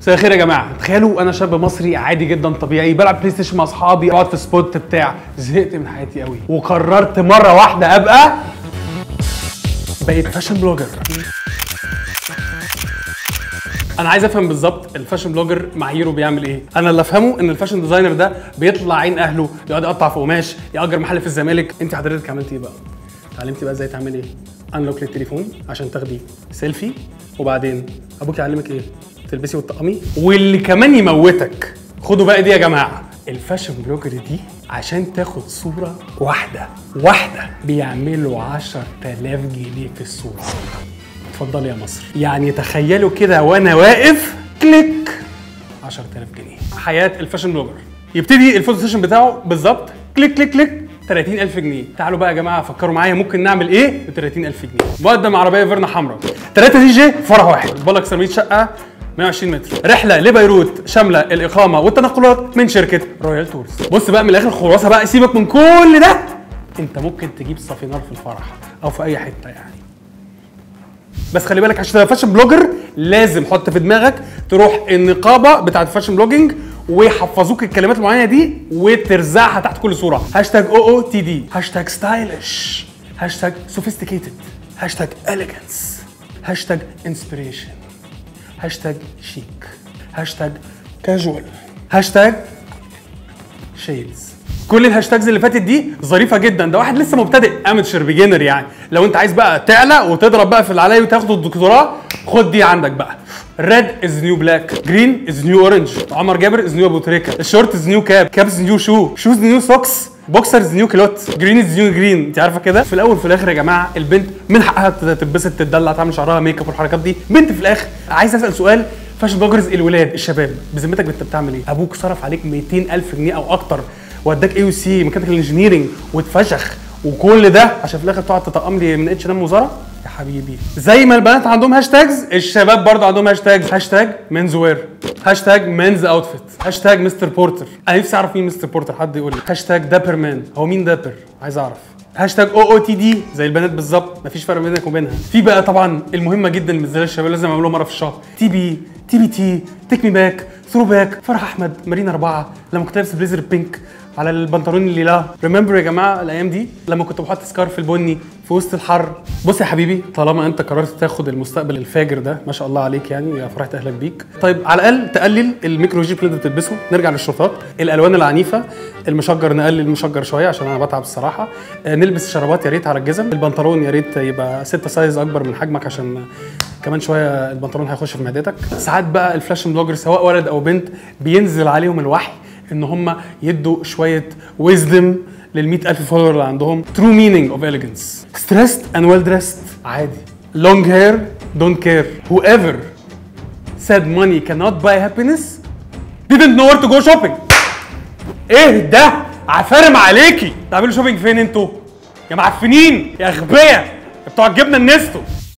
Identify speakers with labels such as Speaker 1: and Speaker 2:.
Speaker 1: مساء الخير يا جماعه تخيلوا انا شاب مصري عادي جدا طبيعي بلعب بلاي ستيشن مع اصحابي اقعد في سبوت بتاع زهقت من حياتي قوي وقررت مره واحده ابقى بقيت فاشن بلوجر انا عايز افهم بالظبط الفاشن بلوجر معاييره بيعمل ايه انا اللي افهمه ان الفاشن ديزاينر ده بيطلع عين اهله يقعد يقطع في قماش ياجر محل في الزمالك انت حضرتك عملتي ايه بقى اتعلمتي بقى ازاي تعملي ايه انلوك للتليفون عشان تاخدي سيلفي وبعدين ابوك يعلمك ايه تلبسي وتطقمي واللي كمان يموتك خدوا بقى دي يا جماعه الفاشن بلوجر دي عشان تاخد صوره واحده واحده بيعملوا 10000 جنيه في الصوره اتفضلي يا مصر يعني تخيلوا كده وانا واقف كليك 10000 جنيه حياه الفاشن بلوجر يبتدي الفوتو سيشن بتاعه بالظبط كليك كليك كليك 30000 جنيه تعالوا بقى يا جماعه فكروا معايا ممكن نعمل ايه ب 30000 جنيه مقدم عربيه فيرنا حمراء 3 دي جي فرع واحد بالك سيراميك شقه 120 متر رحله لبيروت شامله الاقامه والتنقلات من شركه رويال تورز بص بقى من الاخر خلاصه بقى سيبك من كل ده انت ممكن تجيب صافينار في الفرح او في اي حته يعني بس خلي بالك عشان تبقى فاشن بلوجر لازم حط في دماغك تروح النقابه بتاعه الفاشن بلوجينج ويحفظوك الكلمات المعينه دي وترزعها تحت كل صوره هاشتاج او او تي دي هاشتاج ستايلش هاشتاج سوفيستيكيتد هاشتاج اليجنس هاشتاج انسبريشن هاشتاج شيك هاشتاج كاجوال هاشتاج شيدز كل الهاشتاجز اللي فاتت دي ظريفه جدا ده واحد لسه مبتدئ اماتشر بيجنر يعني لو انت عايز بقى تعلى وتضرب بقى في العلاي وتاخد الدكتوراه خد دي عندك بقى ريد از نيو بلاك جرين از نيو اورنج عمر جابر از نيو ابو تريكه الشورت از نيو كاب كابس نيو شو شوز نيو سوكس بوكسرز نيو كلوت جرين از نيو جرين انت عارفه كده في الاول وفي الاخر يا جماعه البنت من حقها تتبسط تدلع تعمل شعرها ميك اب والحركات دي بنت في الاخر عايز اسال سؤال فاشن بلوجرز الولاد الشباب بذمتك انت بتعمل ايه ابوك صرف عليك 200000 جنيه او اكتر وداك اي يو سي ميكانيكال انجينيرنج واتفشخ وكل ده عشان في الاخر تقعد تطقم لي من اتش ام وزاره يا حبيبي زي ما البنات عندهم هاشتاجز الشباب برضه عندهم هاشتاجز هاشتاج مينز وير هاشتاج مينز اوتفيت هاشتاج مستر بورتر انا نفسي اعرف مين مستر بورتر حد يقول لي هاشتاج دابر مان هو مين دابر عايز اعرف هاشتاج او او تي دي زي البنات بالظبط مفيش فرق بينك وبينها في بقى طبعا المهمه جدا بالنسبه للشباب لازم يعملوها مره في الشهر تي بي تي بي تي تيك مي باك ثرو باك فرح احمد مارينا اربعه لما كنت لابس بليزر بينك على البنطلون اللي لا ريمبر يا جماعه الايام دي لما كنت بحط سكارف البني في وسط الحر بص يا حبيبي طالما انت قررت تاخد المستقبل الفاجر ده ما شاء الله عليك يعني يا فرحت اهلك بيك طيب على الاقل تقلل الميكرو جيب اللي انت بتلبسه نرجع للشورتات الالوان العنيفه المشجر نقلل المشجر شويه عشان انا بتعب الصراحه آه، نلبس شرابات يا ريت على الجزم البنطلون يا ريت يبقى 6 سايز اكبر من حجمك عشان كمان شويه البنطلون هيخش في معدتك ساعات بقى الفاشن بلوجر سواء ولد او بنت بينزل عليهم الوحي ان هم يدوا شويه ويزدم لل 100000 فولور اللي عندهم true meaning of elegance stressed and well dressed عادي long hair don't care whoever said money cannot buy happiness didn't know where to go shopping ايه ده عفارم عليكي تعملوا شوبينج فين انتوا يا معفنين يا اغبياء بتوع الجبنه النستو